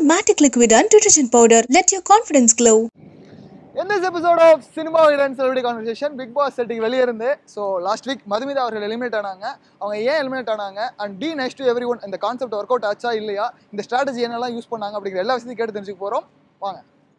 Matic Liquid and Detergent Powder. Let your confidence glow. In this episode of Cinema and Celebrity Conversation, Bigg Boss செட்டுக்கு வெளியே இருந்து so last week Madhumitha அவர்கள் eliminate ஆனாங்க அவங்க ஏன் eliminate ஆனாங்க and be nice to everyone இந்த concept work out ஆச்சா இல்லையா இந்த ஸ்ட்ராட்டஜி என்னெல்லாம் யூஸ் பண்ணாங்க அப்படிங்கிற எல்லா விஷயத்தையும் கேட்டு தெரிஞ்சுக்க போகிறோம் வாங்க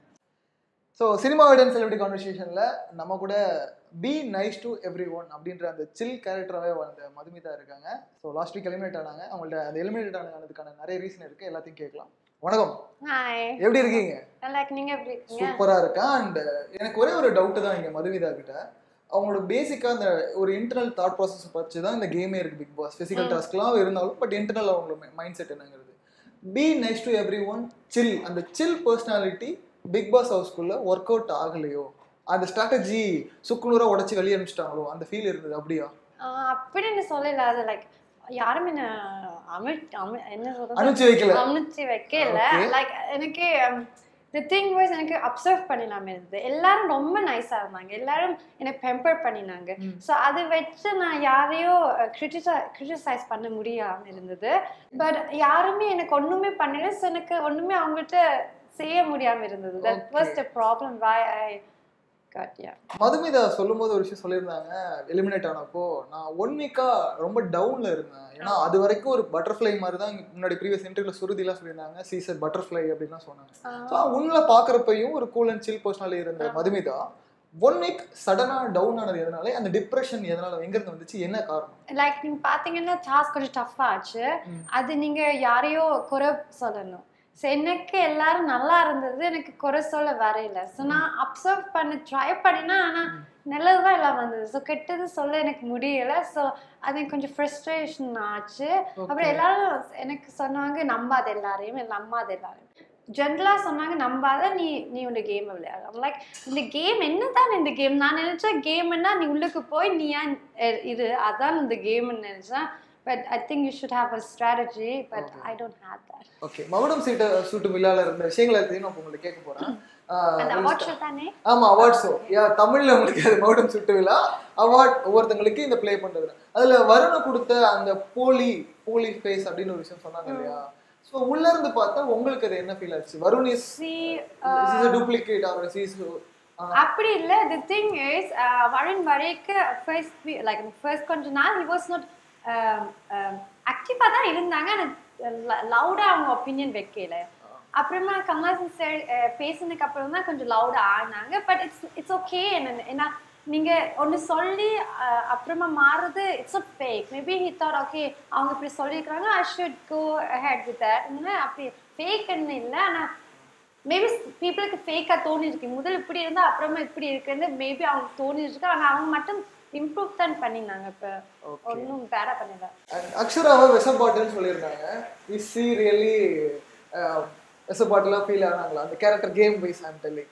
ஸோ சினிமா அண்ட் செலிபிரிட்டி கான்வர்சேஷனில் நம்ம கூட be nice to everyone அப்படின்ற அந்த சில் கேரக்டராகவே வந்த மதுமிதா இருக்காங்க ஸோ லாஸ்ட் வீக் எலிமினேட் ஆனாங்க அவங்கள்ட்ட அந்த எலிமினேட் ஆனதுக்கான நிறைய ரீசன் இருக்குது எல்லாத்தையும் கேட்கலாம் வணக்கம் ஹாய் எப்படி இருக்கீங்க நல்லா இருக்கு நீங்க எப்படி இருக்கீங்க சூப்பரா இருக்கா அண்ட் எனக்கு ஒரே ஒரு டவுட் தான் இங்க மதுமிதா கிட்ட அவங்களோட பேசிக்கா அந்த ஒரு இன்டர்னல் தாட் ப்ராசஸ் வச்சு தான் இந்த கேமே இருக்கு பிக் பாஸ் பிசிக்கல் டாஸ்க்லாம் இருந்தாலும் பட் இன்டர்னல் அவங்களோட மைண்ட் செட் என்னங்கிறது be nice to everyone chill அந்த சில் பர்சனாலிட்டி பிக் பாஸ் ஹவுஸ்க்குள்ள ஒர்க் அவுட் ஆகலையோ அந்த ஸ்ட்ராட்டஜி சுக்குநூறா உடைச்சு வெளியே அனுப்பிச்சிட்டாங்களோ அந்த ஃபீல் இருந்தது அப்படியா ஆஹ் அப்படின்னு சொல்லல அது லைக் யாரும் என்ன அமி அமி என்ன சொல்றது அனுப்பிச்சு வைக்கல அமிச்சு வைக்கல Okay. லைக் எனக்கு தி திங் வாஸ் எனக்கு அப்சர்வ் பண்ணினாம இருந்தது எல்லாரும் ரொம்ப நைஸா இருந்தாங்க எல்லாரும் என்னை பெம்பர் பண்ணினாங்க ம். ஸோ அதை வச்சு நான் யாரையோ கிரிட்டிசை கிரிட்டிசைஸ் பண்ண முடியாம இருந்தது பட் யாருமே எனக்கு ஒண்ணுமே பண்ணல ஸோ எனக்கு ஒண்ணுமே அவங்கள்ட்ட செய்ய முடியாம இருந்தது that Okay. Was the problem why I got yeah Madhumitha சொல்லும்போது ஒரு விஷயம் சொல்லியிருந்தாங்க எலிமினேட் ஆனப்போ நான் ஒன் வீக்கா ரொம்ப டவுன்ல இருந்தேன் ஏன்னா அது வரைக்கும் ஒரு பட்டர்ஃப்ளை மாதிரி தான் முன்னாடி ப்ரீவியஸ் இன்டர்வியூல சுருதிலாம் சொல்லியிருந்தாங்க சீசர் பட்டர்ஃப்ளை அப்படின்லாம் சொன்னாங்க ஸோ உள்ள பாக்குறப்பையும் ஒரு கூல் அண்ட் சில் பர்சனல் இருந்த மதுமிதா ஒன் வீக் சடனா டவுன் ஆனது எதனால அந்த டிப்ரெஷன் எதனால எங்க இருந்து வந்துச்சு என்ன காரணம் லைக் நீங்க பாத்தீங்கன்னா டாஸ்க் கொஞ்சம் டஃப் ஆச்சு ம். அது நீங்க யாரையோ குறை சொல்லணும் ஸோ எனக்கு எல்லாரும் நல்லா இருந்தது எனக்கு குறை சொல்ல வரையில ஸோ நான் அப்சர்வ் பண்ண ட்ரை பண்ணினா ஆனா நல்லதுதான் எல்லாம் வந்தது ஸோ கெட்டது சொல்ல எனக்கு முடியல ஸோ அது எனக்கு கொஞ்சம் ஃப்ரஸ்ட்ரேஷன் ஆச்சு அப்புறம் எல்லாரும் எனக்கு சொன்னாங்க நம்பாத எல்லாரையும் நம்பாத எல்லாரையும் ஜென்ரலா சொன்னாங்க நம்பாத நீ நீ உங்க கேம் விளையாடு லைக் இந்த கேம் என்னதான் இந்த கேம் நான் நினைச்ச கேம்னா நீ உள்ளுக்கு போய் நீ ஏன் எ- இது அதான் இந்த கேம்னு நினைச்சேன் but I think you should have a strategy but Okay. I don't have that okay மகுடம் சீட்டு சூட்டு விழால இருந்த விஷயங்களை எல்லாத்தையும் நான் உங்களுக்கு கேட்க போறேன் அந்த ஆஹ் அவார்ட் ஷோ தானே ஆமா அவார்ட் ஷோ யா தமிழ்ல உங்களுக்கு அது மகுடம் சுட்டு விழா அவார்ட் ஒவ்வொருத்தங்களுக்கு இந்த ப்ளே பண்றது அதுல வருண கொடுத்த அந்த போலி போலி ஃபேஸ் அப்படின்னு ஒரு விஷயம் சொன்னாங்க இல்லையா சோ உள்ள இருந்து பார்த்தா உங்களுக்கு அது என்ன ஃபீல் ஆச்சு Varun is she is duplicate or is அப்படி இல்ல தி திங் இஸ் வருண் வரைக்கும் ஃபர்ஸ்ட் லைக் ஃபர்ஸ்ட் கொஞ்ச நாள் ஹி வாஸ் நாட் ஆக்டிவா தான் இருந்தாங்க ஆனால் லவுடா அவங்க ஒப்பீனியன் வைக்கல அப்புறமா கமல்ஹாசன் சார் பேசினதுக்கு அப்புறம் தான் கொஞ்சம் லவுடா ஆனாங்க பட் இட்ஸ் இட்ஸ் ஓகே என்ன ஏன்னா நீங்க ஒன்னு சொல்லி அஹ், அப்புறமா மாறுறது it's not fake maybe he thought okay அவங்க இப்படி சொல்லியிருக்காங்க I should go ahead with that அப்படி ஃபேக்னு இல்லை ஆனா மேபி பீப்புளுக்கு ஃபேக்காக தோணி இருக்கு முதல் இப்படி இருந்தா அப்புறமா இப்படி இருக்குன்னு மேபி அவங்க தோணி இருக்கு ஆனா அவங்க மட்டும் இம்ப்ரூவ் தான் பண்ணினாங்க இப்ப Okay. ஒன்றும் பேடா பண்ணல அக்ஷராவை விஷ பாட்டில்னு சொல்லியிருந்தாங்க இஸ் சி ரியலி விஷ பாட்டிலா ஃபீல் ஆனாங்களா அந்த character game wise I'm telling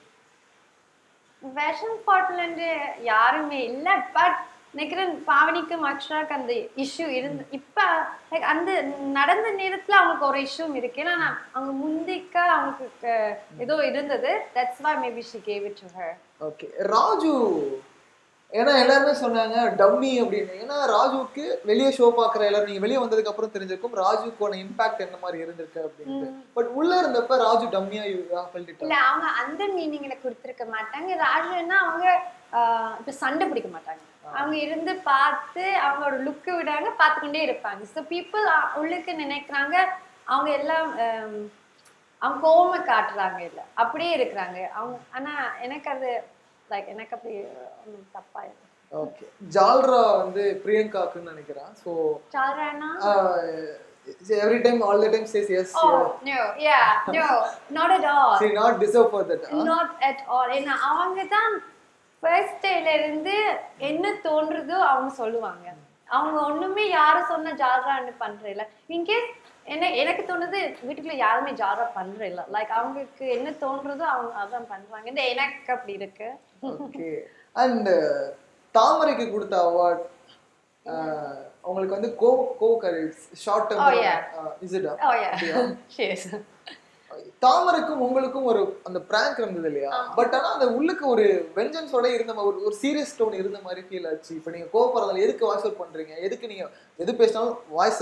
vision bottle யாருமே இல்ல பட் நினைக்கிறேன் பாவனிக்கும் அக்ஷராக்கு அந்த இஷ்யூ இருந்து இப்ப like அந்த நடந்த நேரத்துல அவங்களுக்கு ஒரு இஷ்யூ இருக்கு ஏன்னா நான் அவங்க முந்திக்க அவங்களுக்கு அஹ், ஏதோ இருந்தது தட்ஸ் why மேபி she gave it to her okay Raju ஏன்னா எல்லாருமே சொன்னாங்க டம்மி அப்படின்னு ஏன்னா ராஜுக்கு வெளியே ஷோ பாக்குற எல்லாரும் நீங்க வெளியே வந்ததுக்கு அப்புறம் தெரிஞ்சிருக்கும் ராஜுக்கான இம்பாக்ட் என்ன மாதிரி இருந்திருக்கு அப்படின்ட்டு பட் உள்ள இருந்தப்ப ராஜு டம்மியா இல்ல ஃபெல்ட் அவங்க அந்த மீனிங்ல கொடுத்திருக்க மாட்டாங்க ராஜுன்னா அவங்க ஆஹ், இப்ப சண்டை பிடிக்க மாட்டாங்க அவங்க இருந்து பார்த்து அவங்களோட லுக்கு விடாங்க பார்த்துக்கொண்டே இருப்பாங்க ஸோ பீப்புள் உள்ளுக்கு நினைக்கிறாங்க அவங்க எல்லாம் ஆம், அவங்க கோவமா காட்டுறாங்க இல்ல அப்படியே இருக்கிறாங்க அவங்க ஆனா எனக்கு அது லைக் எனக்கு அப்படி ஒண்ணும் தப்பா இல்லை ஓகே ஜால்ரா வந்து பிரியங்காக்குன்னு நினைக்கிறேன் ஸோ சால்ரானா every time all the time says yes oh no yeah no not at all she not deserve for that not at all ஏன்னா அவங்க தான் ஃபர்ஸ்ட் டேல இருந்து என்ன தோன்றுதோ அவங்க சொல்லுவாங்க அவங்க ஒண்ணுமே யாரும் சொன்ன ஜால்ரான்னு பண்றதில்ல இன்கேஸ் என்ன எனக்கு தோணுது வீட்டுக்குள்ள யாருமே ஜால்ரா பண்றதில்ல லைக் அவங்களுக்கு என்ன தோன்றதோ அவங்க அதான் பண்றாங்க இந்த எனக்கு அப்படி இருக்கு ஓகே அண்ட் தாமரைக்கு கொடுத்த அவார்ட் உங்களுக்கு வந்து go go courage short Oh, yeah. Term இஸ்டா ஓ யா ஷேஸ் தாமரைக்கும் உங்களுக்கும் ஒரு அந்த பிராங்க் இருந்தது இல்லையா பட் ஆனா அந்த உள்ளுக்கு ஒரு வெஞ்சன்ஸோட இருந்த மா- ஒரு ஒரு சீரியஸ் டோன் இருந்த மாதிரி ஃபீல் ஆச்சு இப்போ நீங்க கோவப்படுறதுல எதுக்கு வாய்ஸ் அவுட் பண்றீங்க எதுக்கு நீங்க எது பேசினாலும் வாய்ஸ்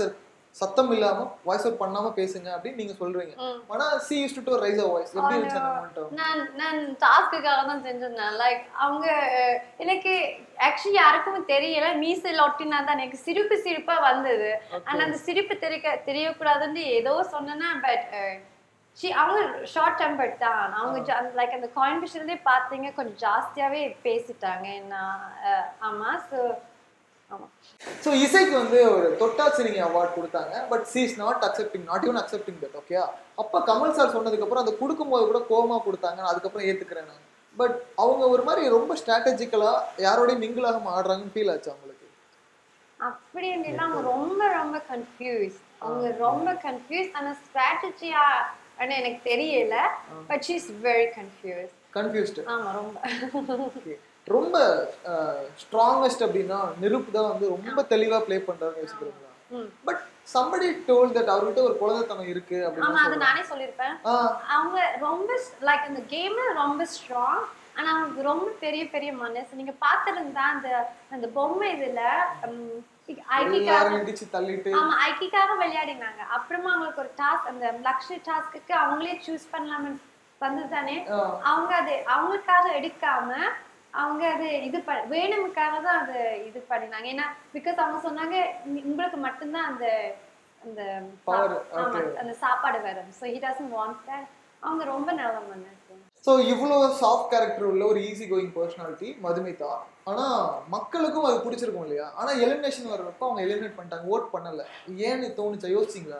சத்தம் இல்லாம வாய்ஸ் அவுட் பண்ணாம பேசுங்க அப்படின்னு நீங்க சொல்றீங்க ம். ஆனா she used to raise a voice எப்படி இருந்துச்சு அந்த ஆனா, moment? நான் நான் டாஸ்க்குக்காக தான் செஞ்சிருந்தேன் லைக் அவங்க அஹ், எனக்கு ஆக்சுவலி யாருக்கும் தெரியல மீசையில் ஒட்டினா தான் எனக்கு சிரிப்பு சிரிப்பா வந்தது ஆனா அந்த சிரிப்பு தெரிய தெரியக்கூடாதுன்னு ஏதோ சொன்னேன்னா பட் ஷி அவங்க ஷார்ட் டெம்பர்ட் தான் அவங்க லைக் அந்த கான்வெர்ஷன்லேயே பார்த்தீங்க கொஞ்சம் ஜாஸ்தியாவே பேசிட்டாங்க நான் அஹ், ஆமா ஸோ ஆமா ஸோ இசைக்கு வந்து ஒரு தொட்டாச்சினிங்க அவார்ட் கொடுத்தாங்க but she is not accepting not even accepting that okay அப்போ கமல் சார் சொன்னதுக்கப்புறம் அதை கொடுக்கும்போது கூட கோமா கொடுத்தாங்க நான் அதுக்கப்புறம் ஏற்றுக்கிறேன் நான் பட் அவங்க ஒரு மாதிரி ரொம்ப ஸ்ட்ராட்டஜிக்கலாக யாரோடையும் மிங்கிள் ஆகாம ஆடுறாங்கன்னு ஃபீல் ஆச்சு அவங்களுக்கு அப்படி இருந்தீங்கன்னா அவங்க ரொம்ப ரொம்ப கன்ஃபியூஸ் அவங்க ரொம்ப கன்ஃபியூஸ் ஆனா ஸ்ட்ராட்டஜியா எனக்கு தெரியல but she is very confuse confused ஆமா ரொம்ப ஓகே ரொம்ப ஸ்ட்ராங்கஸ்ட் அப்படின்னா நிருப் தான் வந்து ரொம்ப தெளிவா ப்ளே பண்றாருன்னு யோசிக்கிறீங்களா ம். பட் சம்படி டோல் தட் அவர்கிட்ட ஒரு குழந்தைத்தனம் இருக்கு ஆமா அப்படின்னு அது நானே சொல்லியிருப்பேன் ஆ அவங்க ரொம்ப லைக் அந்த கேம்ல ரொம்ப ஸ்ட்ராங் ஆனா அவங்க ரொம்ப பெரிய பெரிய மனசு நீங்க பார்த்திருந்தா அந்த அந்த பொம்மை இதுல உம், ஐக்கிக்காக எல்லாரும் இடிச்சு தள்ளிட்டு ஆமா ஐக்கிக்காக விளையாடினாங்க அப்புறமா அவங்களுக்கு ஒரு டாஸ்க் அந்த லக்ஷரி டாஸ்க்கு அவங்களே சூஸ் பண்ணலாம்னு வந்தது தானே ஆ. அவங்க அது அவங்களுக்காக எடுக்காம அவங்க அது இது ப வேணுமுக்காக தான் அது இது பண்ணினாங்க ஏன்னா பிகாஸ் அவங்க சொன்னாங்க "உங்க- உங்களுக்கு மட்டும்தான் அந்த அந்த Power, சாப்- ஆமா, okay. அந்த சாப்பாடு வரும் so he doesn't want that அவங்க ரொம்ப நல்ல மனசு ஸோ இவ்வளோ சாஃப்ட் கேரக்டர் உள்ள ஒரு ஈஸி கோயிங் பர்சனாலிட்டி மதுமிதா ஆனா மக்களுக்கும் அது பிடிச்சிருக்கும் இல்லையா ஆனா எலிமினேஷன் வர்றப்போ அவங்க எலிமினேட் பண்ணிட்டாங்க ஓட் பண்ணல ஏன்னு தோணுச்சா யோசிச்சிங்களா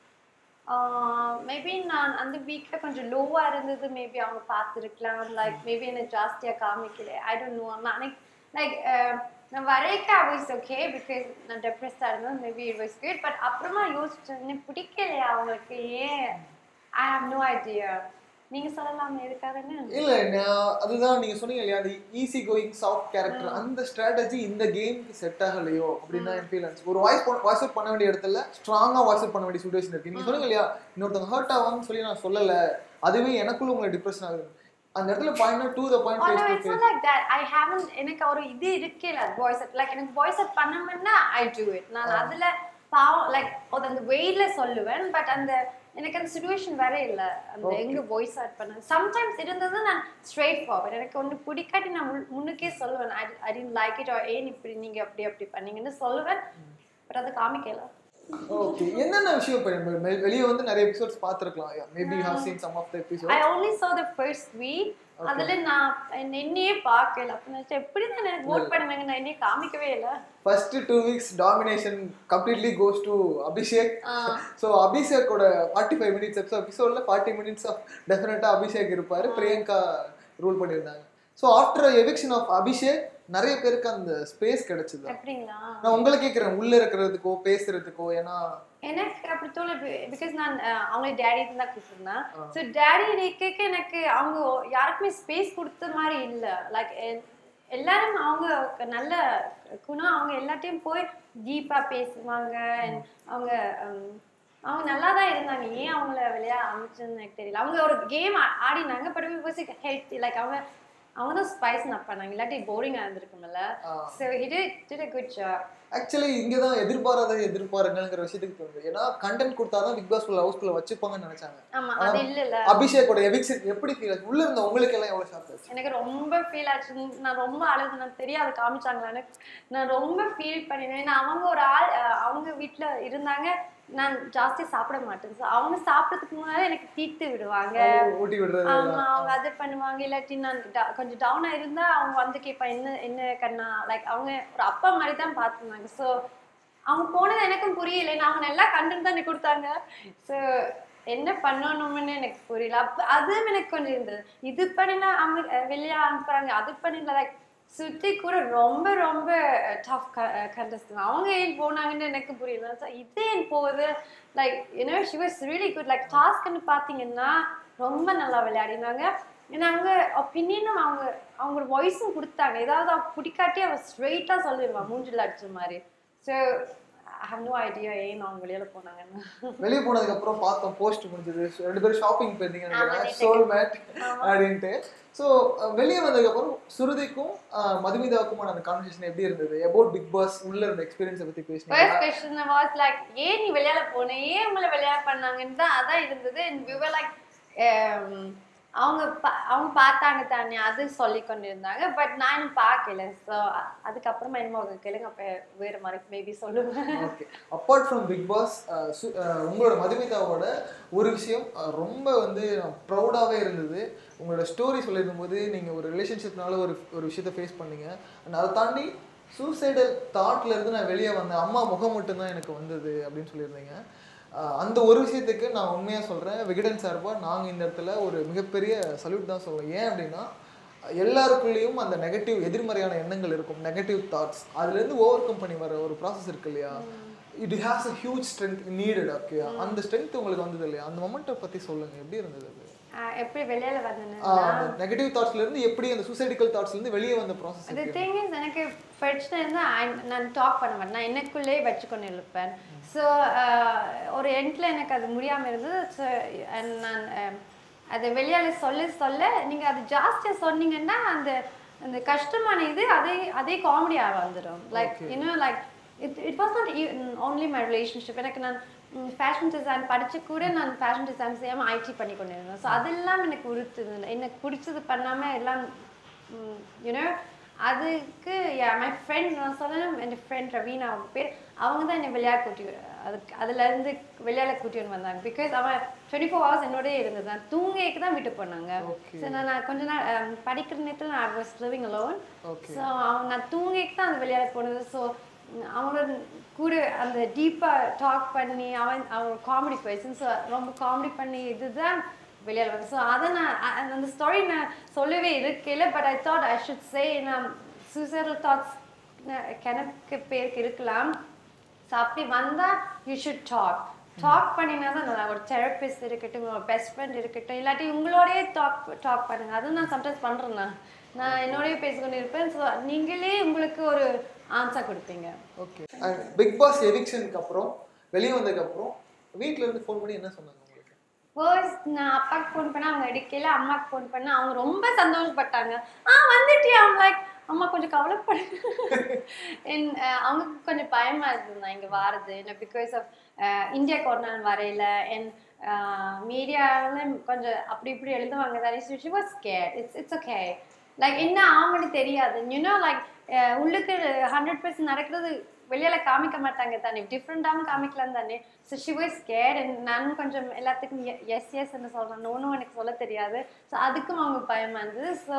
மேபி நான் அந்த வீக்ல கொஞ்சம் லோவா இருந்தது மேபி அவங்க பார்த்துருக்கலாம் லைக் மேபி எனக்கு ஜாஸ்தியா காமிக்கல ஐ டோன்ட் நோ நான் லைக் நான் வரைக்க ஐ வாஸ் ஓகே பிகாஸ் நான் டெப்ரெஸ்டாக இருந்தேன் maybe it was good but அப்புறமா யோசிச்சேன் எனக்கு பிடிக்கலையா அவங்களுக்கு ஏன் ஐ ஹாவ் நோ ஐடியா நீங்க சொல்லலாம் எதுக்காகன்னு இல்ல நான் அதுதான் நீங்க சொன்னீங்க இல்லையா அந்த ஈஸி கோயிங் சாஃப்ட் கேரக்டர் அந்த ஸ்ட்ராட்டஜி இந்த கேம்க்கு செட் ஆகலையோ அப்படின்னு தான் ஃபீல் ஆச்சு ஒரு வாய்ஸ் வாய்ஸ் அவுட் பண்ண வேண்டிய இடத்துல ஸ்ட்ராங்கா வாய்ஸ் அவுட் பண்ண வேண்டிய சுச்சுவேஷன் இருக்கு நீங்க சொன்னீங்க இல்லையா இன்னொருத்தவங்க ஹர்ட் ஆவாங்கன்னு சொல்லி நான் சொல்லல அதுவே எனக்குள்ள உங்களை டிப்ரெஷன் ஆகுது அந்த இடத்துல point to the point Oh, phase no, to it's phase not like that. I haven't எனக்கு ஒரு இது இருக்கல வாய்ஸ் லைக் எனக்கு வாய்ஸ் அவுட் பண்ணணும்னா ஐ டூ இட் நான் அதுல பாவம் லைக் அந்த வெயில சொல்லுவேன் பட் அந்த எனக்கு அந்த சுச்சுவேஷன் வேற இல்ல அந்த எங்க வாய்ஸ் அவுட் பண்ண சம்டைம்ஸ் இருந்தது நான் ஸ்ட்ரெயிட் ஃபார்வர்ட் எனக்கு ஒன்று பிடிக்காட்டி நான் முன்- முன்னுக்கே சொல்லுவேன் I I didn't like it ஏன் இப்படி நீங்க அப்படி அப்படி பண்ணீங்கன்னு சொல்லுவேன் பட் அதை காமிக்கல ஓகே என்னென்ன விஷயம் இப்போ வெளியே வந்து நிறைய எபிசோட்ஸ் பார்த்துருக்கலாம் maybe you have seen some of the episode I only saw the first week அதுல நான் என்ன- என்னையே பார்க்கல அப்ப நான் சரி, எப்படி தான் எனக்கு vote பண்ணாங்க நான் என்னையே காமிக்கவே இல்லை first two weeks domination completely goes to Abhishek so அபிஷேக்கோட ஃபார்ட்டி ஃபைவ் மினிட்ஸ் எபிசோட் எபிசோடில் ஃபார்ட்டி மினிட்ஸ் ஆஃப் டெஃபினட்டாக அபிஷேக் இருப்பார் பிரியங்கா ரூல் பண்ணியிருந்தாங்க so after eviction of Abhishek நிறைய பேருக்கு அந்த ஸ்பேஸ் கிடைச்சது அப்படிங்களா நான் உங்களை கேட்குறேன் உள்ள இருக்கிறதுக்கோ பேசுறதுக்கோ ஏன்னா எனக்கு அப்படி தோணுது பிகாஸ் நான் அஹ், அவங்களை டேடி தான் கூப்பிட்டுருந்தேன் ஸோ டேடி கேட்க எனக்கு அவங்க யாருக்குமே ஸ்பேஸ் கொடுத்த மாதிரி இல்லை லைக் எல்லாரும் அவங்க நல்ல குணம் அவங்க எல்லாத்தையும் போய் டீப்பா பேசுவாங்க and அவங்க ஹம், அவங்க நல்லா தான் இருந்தாங்க ஏன் அவங்கள விளையா அமைச்சுன்னு எனக்கு தெரியல அவங்க ஒரு கேம் ஆடினாங்க பட் வாஸ் ஹெல்த்தி லைக் அவங்க அவங்க தான் ஸ்பைஸ் நப் பண்ணாங்க இல்லாட்டி போரிங்காக இருந்திருக்கும்ல ஸோ இது did a good job actually இங்கே தான் எதிர்பாராத எதிர்பாருங்கிற விஷயத்துக்கு தோணுது ஏன்னா கண்டென்ட் கொடுத்தா தான் பிக் பாஸ் ஹவுஸ்குள்ள வச்சுப்பாங்கன்னு நினைச்சாங்க ஆமா அது இல்லைல்ல அபிஷேக்கோட எவிக்ஷன் எப்படி ஃபீல் ஆச்சு உள்ள இருந்த உங்களுக்கு எல்லாம் எவ்வளவு ஷாக் ஆச்சு எனக்கு ரொம்ப ஃபீல் ஆச்சு நான் ரொம்ப அழுது நான் தெரியாது காமிச்சாங்களான்னு நான் ரொம்ப ஃபீல் பண்ணினேன் ஏன்னா அவங்க ஒரு ஆள் அஹ், அவங்க வீட்ல இருந்தாங்க நான் ஜாஸ்தி சாப்பிட மாட்டேன் ஸோ அவங்க சாப்பிட்றதுக்கு முன்னாடி எனக்கு தீர்த்து விடுவாங்க ஊட்டி விடுறது ஆமா அவங்க அது பண்ணுவாங்க இல்லாட்டி நான் da- கொஞ்சம் டவுனா இருந்தா அவங்க வந்து கேட்பான் என்ன என்ன கண்ணா லைக் அவங்க ஒரு அப்பா மாதிரி தான் பார்த்துருந்தாங்க ஸோ அவங்க போனது எனக்கும் புரியல நான் அவங்க நல்லா கண்டு தான் கொடுத்தாங்க ஸோ என்ன பண்ணணும்னு எனக்கு புரியல அப்ப அதுவும் எனக்கு கொஞ்சம் இருந்தது இது பண்ணினா அவங்க வெளியே அனுப்புறாங்க அது பண்ணிடல லைக் சுத்தி கூட ரொம்ப ரொம்ப டஃப் கண்டஸ்ட் அவங்க ஏன் போனாங்கன்னு எனக்கு புரியல ஸோ இது ஏன் போகுது லைக் என்ன she was really good like டாஸ்க்னு பார்த்தீங்கன்னா ரொம்ப நல்லா விளையாடினாங்க ஏன்னா அவங்க ஒப்பீனியனும் அவங்க அவங்களோட வாய்ஸும் கொடுத்தாங்க ஏதாவது அவ பிடிக்காட்டி அவ ஸ்ட்ரெயிட்டாக சொல்லிடுவான் மூஞ்சில் அடிச்ச மாதிரி so I have no idea ஏன் அவங்க வெளியில போனாங்கன்னு வெளியே போனதுக்கு அப்புறம் பார்த்தோம் போஸ்ட் முடிஞ்சது ரெண்டு பேரும் ஷாப்பிங் போயிருந்தீங்க ஆமா, நினைக்கிறேன் நேத்து. சோல் மேட் அப்படின்ட்டு ஸோ வெளியே வந்ததுக்கு அப்புறம் சுருதிக்கும் அஹ், மதுமிதாவுக்குமான அந்த கான்வர்சேஷன் எப்படி இருந்தது அபவுட் பிக் பாஸ் உள்ள இருந்த எக்ஸ்பீரியன்ஸை பத்தி பேசினீங்க ஃபர்ஸ்ட் கொஸ்டின் வாஸ் லைக் ஏன் நீ விளையாட போன ஏன் உங்களை விளையாட பண்ணாங்கன்னு தான் அதான் இருந்தது and we were like um, அவங்க பா- அவங்க பார்த்தாங்க தானே அது சொல்லி கொண்டு இருந்தாங்க பட் நான் இன்னும் பார்க்கல ஸோ அதுக்கப்புறமா என்னமோ அவங்க கேளுங்க அப்போ வேற மாதிரி மேபி சொல்லுவேன் okay apart from Bigg Boss உங்களோட மதுமிதாவோட ஒரு விஷயம் அஹ், ரொம்ப வந்து ப்ரௌடாகவே இருந்தது உங்களோட ஸ்டோரி சொல்லியிருக்கும் போது நீங்கள் ஒரு ரிலேஷன்ஷிப்னால ஒரு ஒரு விஷயத்தை ஃபேஸ் பண்ணீங்க அண்ட் அதை தாண்டி சூசைடல் தாட்ல இருந்து நான் வெளியே வந்தேன் அம்மா முகம் மட்டும்தான் எனக்கு வந்தது அப்படின்னு சொல்லியிருந்தீங்க அஹ், அந்த ஒரு விஷயத்துக்கு நான் உண்மையாக சொல்கிறேன் விகடன் சார்பாக நாங்கள் இந்த இடத்துல ஒரு மிகப்பெரிய சல்யூட் தான் சொல்லுவோம் ஏன் அப்படின்னா எல்லாருக்குள்ளேயும் அந்த நெகட்டிவ் எதிர்மறையான எண்ணங்கள் இருக்கும் நெகட்டிவ் தாட்ஸ் அதுலேருந்து ஓவர் கம் பண்ணி வர ஒரு ப்ராசஸ் இருக்கு இல்லையா it has a huge strength needed okay அந்த ஸ்ட்ரென்த் உங்களுக்கு வந்தது இல்லையா அந்த மொமெண்ட்டை பற்றி சொல்லுங்க எப்படி இருந்தது அது ஆஹ் எப்படி வெளியில வந்தேன்னு ஆஹ் அந்த நெகட்டிவ் தாட்ஸ்ல இருந்து எப்படி அந்த சூசைடிக்கல் தாட்ஸ்ல இருந்து வெளியே வந்த ப்ராசஸ் the thing is எனக்கு பிரச்சனை இருந்தால் நான் டாக் பண்ண மாட்டேன் நான் எனக்குள்ளே வச்சுக்கொண்டு இருப்பேன் ஸோ ஒரு எண்ட்ல எனக்கு அது முடியாமல் இருந்தது ஸோ நான் அஹ், அதை வெளியால சொல்ல சொல்ல நீங்கள் அது ஜாஸ்தியாக சொன்னீங்கன்னா அந்த அந்த கஷ்டமான இது அதே அதே காமெடியாக வந்துடும் லைக் இன்னும் like it it was not only my relationship எனக்கு நான் ஃபேஷன் டிசைன் படிச்சு கூட நான் ஃபேஷன் டிசைன் செய்யாமல் ஐடி பண்ணி கொண்டு இருந்தேன் ஸோ அதெல்லாம் எனக்கு உறுத்துது எனக்கு பிடிச்சது பண்ணாமல் எல்லாம் யூனோ அதுக்கு மை ஃப்ரெண்ட் நான் சொல்லணும் என் ஃப்ரெண்ட் ரவீனா அவங்க பேர் அவங்க தான் என்னை விளையாட கூட்டி அதுக்கு அதுலேருந்து விளையாட கூட்டின்னு வந்தாங்க பிகாஸ் அவன் டுவெண்ட்டி ஃபோர் ஹவர்ஸ் என்னோடய இருந்தது நான் தூங்கிக்கு தான் வீட்டுக்கு போனாங்க Okay. ஸோ நான் நான் கொஞ்ச நாள் um, படிக்கிற நேரத்தில் நான் was living alone Okay. So அவன் நான் தூங்கிக்கு தான் அந்த விளையாட போனது ஸோ அவனோட கூட அந்த டீப்பாக டாக் பண்ணி அவன் அவன் காமெடி பர்சன் ஸோ ரொம்ப காமெடி பண்ணி இதுதான் வெளியால் வந்து ஸோ அதை நான் அ- அந்த- அந்த ஸ்டோரி நான் சொல்லவே இருக்கல but I thought I should say நான் சூசைடல் தாட்ஸ் கிணக்கு பேருக்கு இருக்கலாம் ஸோ அப்படி வந்தால் யூ ஷுட் டாக் டாக் பண்ணினா தான் நல்லா ஒரு தெரபிஸ்ட் இருக்கட்டும் ஒரு பெஸ்ட் ஃப்ரெண்ட் இருக்கட்டும் இல்லாட்டி உங்களோடயே டாக் டாக் பண்ணுங்க அதுவும் நான் சம்டைம்ஸ் பண்ணுறேன் நான் நான் என்னோடய பேசிக்கொண்டு இருப்பேன் ஸோ நீங்களே உங்களுக்கு ஒரு ஆன்சர் கொடுப்பீங்க ஓகே அண்ட் பிக் பாஸ் எவிக்ஷனுக்கு அப்புறம் வெளியே வந்ததுக்கு அப்புறம் வீட்ல இருந்து ஃபோன் பண்ணி என்ன சொன்னாங்க உங்களுக்கு ஃபர்ஸ்ட் நான் அப்பாவுக்கு ஃபோன் பண்ணேன் அவங்க எடுக்கல அம்மாவுக்கு ஃபோன் பண்ணேன் அவங்க ரொம்ப சந்தோஷப்பட்டாங்க ஆ வந்துட்டியா அவங்க லைக் அம்மா கொஞ்சம் கவலைப்படு என் அவங்க கொஞ்சம் பயமா இருந்தது நான் இங்கே வாரது என்ன பிகாஸ் ஆஃப் இந்தியாவுக்கு ஒரு நாள் வரையில என் மீடியாவில் கொஞ்சம் அப்படி இப்படி எழுதுவாங்க தானே she was scared it's it's okay like என்ன ஆகும்னு தெரியாது யூனோ லைக் உள்ளுக்கு ஹண்ட்ரட் பர்சன்ட் நடக்கிறது வெளியால காமிக்க மாட்டாங்க தானே டிஃப்ரெண்டாகவும் காமிக்கலாம் தானே so she was scared and நானும் கொஞ்சம் எல்லாத்துக்கும் எஸ் எஸ் என்று சொல்கிறேன் ஒன்றும் எனக்கு சொல்ல தெரியாது ஸோ அதுக்கும் அவங்க பயமா இருந்தது so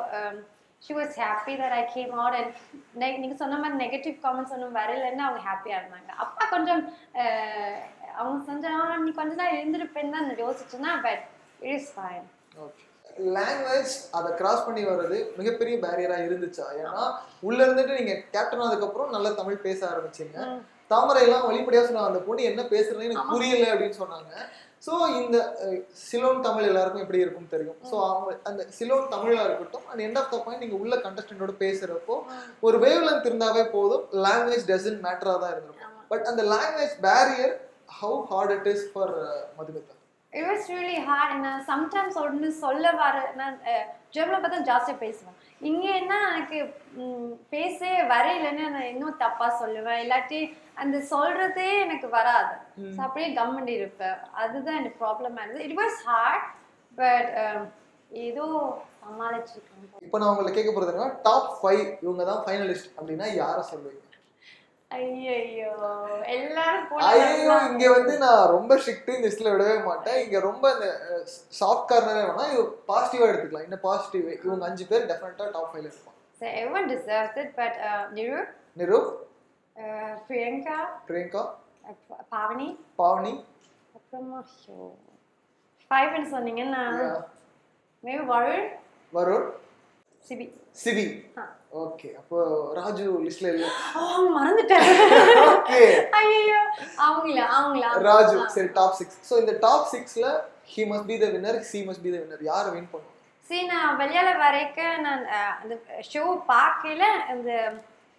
she was happy that I came out and நெ நீங்கள் சொன்ன மாதிரி நெகட்டிவ் காமெண்ட்ஸ் ஒன்றும் வரலன்னு அவங்க ஹாப்பியாக இருந்தாங்க அப்பா கொஞ்சம் அஹ், அவங்க செஞ்சா நீ கொஞ்ச நாள் இருந்திருப்பேன்னு தான் யோசிச்சுன்னா but it is fine okay language அதை கிராஸ் பண்ணி வர்றது மிகப்பெரிய பேரியரா இருந்துச்சா ஏன்னா உள்ள இருந்துட்டு நீங்க கேப்டன் ஆனதுக்கப்புறம் நல்லா தமிழ் பேச ஆரம்பிச்சீங்க தாமரை எல்லாம் வெளிப்படையா சொன்னாங்க அந்த பொண்ணு என்ன பேசுறதுன்னு எனக்கு புரியல அப்படின்னு சொன்னாங்க ஸோ இந்த அஹ், சிலோன் தமிழ் எல்லாருக்கும் எப்படி இருக்கும் தெரியும் ஸோ அவங்க அந்த சிலோன் தமிழா இருக்கட்டும் and end of the point நீங்க உள்ள கண்டஸ்டன்டோட பேசுறப்போ ஒரு வேவ் லென்த் இருந்தாவே போதும் லாங்குவேஜ் டசன் மேட்டரா தான் இருந்திருக்கும் பட் அந்த language barrier how hard it is for Madhumitha it was really hard நான் சம்டைம்ஸ் ஒன்று சொல்ல வர நான் ஜெர்மனில் பார்த்தா ஜாஸ்தியாக பேசுவேன் இங்கே என்ன எனக்கு ம், பேசவே வரையிலன்னு நான் இன்னும் தப்பாக சொல்லுவேன் இல்லாட்டி அந்த சொல்கிறதே எனக்கு வராது ஸோ அப்படியே கம்மண்டி இருப்பேன் அதுதான் எனக்கு ப்ராப்ளமாக இருந்தது இட் வாஸ் ஹார்ட் பட் ஏதோ சமாளிச்சிருக்கேன் இப்போ நான் உங்களை கேட்க போறதுன்னா டாப் ஃபைவ் இவங்க தான் ஃபைனலிஸ்ட் அப்படின்னா யாரை சொல்லுவீங்க ஐயோ எல்லாரும் ஐயோ போன இங்க வந்து நான் ரொம்ப ஸ்ட்ரிக்ட் இந்த லிஸ்ட்ல விடவே மாட்டேன் இங்க ரொம்ப இந்த சாஃப்ட் கார்னரே வேணா இது பாசிட்டிவா எடுத்துக்கலாம் இன்னும் பாசிட்டிவ் இவங்க அஞ்சு பேர் டெஃபினட்டா டாப் ஃபைவ்ல இருப்பான் So everyone deserves it, but uh, Niru, நிரு uh, Priyanka, Priyanka uh, Pa- Pavani, Pavani அப்புறமா ஐயோ ஃபைவ்னு சொன்னீங்கன்னா Yeah. மேபி வருண் வருண் சிபி சிவி ஆ. ஓகே அப்போ ராஜு லிஸ்ட்ல இல்ல ஆ மறந்துட்டேன் ஓகே ஐயோ அவங்கள அவங்கள ராஜு சரி டாப் சிக்ஸ் ஸோ இந்த டாப் சிக்ஸ்ல he must be the winner she must be the winner யாரை வின் பண்ணுவோம் சரி நான் வெளியால வரைக்கும் நான் அஹ், அந்த ஷோ பார்க்கல அந்த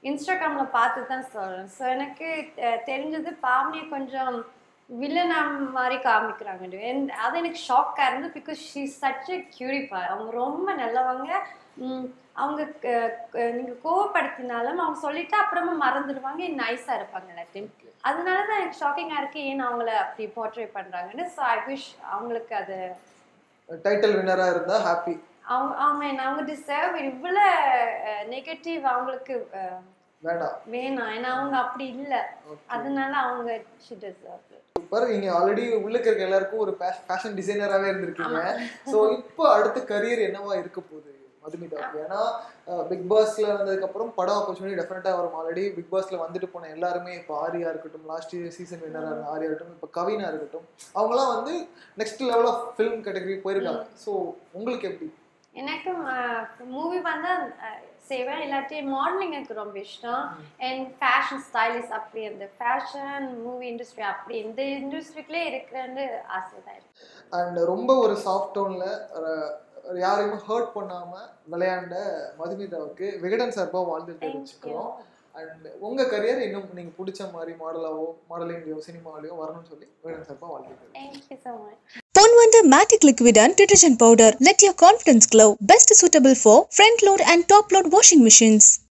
இன்ஸ்டாகிராமில் பார்த்து தான் சொல்கிறேன் ஸோ எனக்கு அஹ், தெரிஞ்சது பாவனியை கொஞ்சம் வில்லனா மாதிரி காமிக்கிறாங்க And அது எனக்கு ஷாக்காக இருந்தது பிகாஸ் ஷீ சச் எ கியூரிஃபை அவங்க ரொம்ப நல்லவங்க உம், அவங்க நீங்கள் கோவப்படுத்தினாலும் அவங்க சொல்லிட்டு அப்புறமா மறந்துடுவாங்க நைஸாக இருப்பாங்க எல்லாத்தையும் அதனால தான் எனக்கு ஷாக்கிங்காக இருக்கு ஏன் அவங்கள அப்படி போர்ட்ரே பண்ணுறாங்கன்னு ஸோ ஐ விஷ் அவங்களுக்கு அது டைட்டில் வின்னரா இருந்தா ஹாப்பி அவங்க ஆமாம் அவங்க டிசர்வ் இவ்வளோ நெகட்டிவ் அவங்களுக்கு அஹ், வேண்டாம் வேணாம் ஏன்னா அவங்க அப்படி இல்லை அதனால அவங்க ஷி டிசர்வ் சூப்பர் நீங்க ஆல்ரெடி உள்ளுக்கு இருக்க எல்லாருக்கும் ஒரு ஃபேஷன் டிசைனராகவே இருந்திருக்கீங்க ஸோ இப்போ அடுத்த கரியர் என்னவா இருக்க போகுது மதுமிதாவுக்கு ஏன்னா பிக் பாஸ்ல வந்ததுக்கு அப்புறம் படம் ஆப்பர்ச்சுனிட்டி டெஃபினட்டா வரும் ஆல்ரெடி பிக் பாஸ்ல வந்துட்டு போன எல்லாருமே இப்போ ஆரியா இருக்கட்டும் லாஸ்ட் சீசன் வின்னரா இருந்த ஆரியா இருக்கட்டும் இப்போ கவினா இருக்கட்டும் அவங்கலாம் வந்து next level of film category போயிருக்காங்க ஸோ உங்களுக்கு எப்படி எனக்கு மூவி வந்தால் செய்வேன் இல்லாட்டி மாடலிங் எனக்கு ரொம்ப இஷ்டம் அண்ட் ஃபேஷன் ஸ்டைலிஸ்ட் அப்படி அந்த ஃபேஷன் மூவி இண்டஸ்ட்ரி அப்படி இந்த இண்டஸ்ட்ரிக்குள்ளே இருக்கிறேன்னு ஆசை தான் இருக்கு அண்ட் ரொம்ப ஒரு சாஃப்ட் டோன்ல யாரையும் ஹர்ட் பண்ணாம விளையாண்ட மதுமிதாவுக்கு விகடன் சார்பா வாழ்த்து தேங்க்யூ தெரிவிச்சுக்கிறோம் அண்ட் உங்க கரியர் இன்னும் நீங்க பிடிச்ச மாதிரி மாடலாவோ மாடலிங்லையோ சினிமாலையோ வரணும்னு சொல்லி விகடன் சார்பா வாழ்த்து தெரிவிச்சுக்கிறோம். Thank you so much Ponwanda Matic Liquid and Detergent Powder. Let your confidence glow. Best suitable for front load and top load washing machines.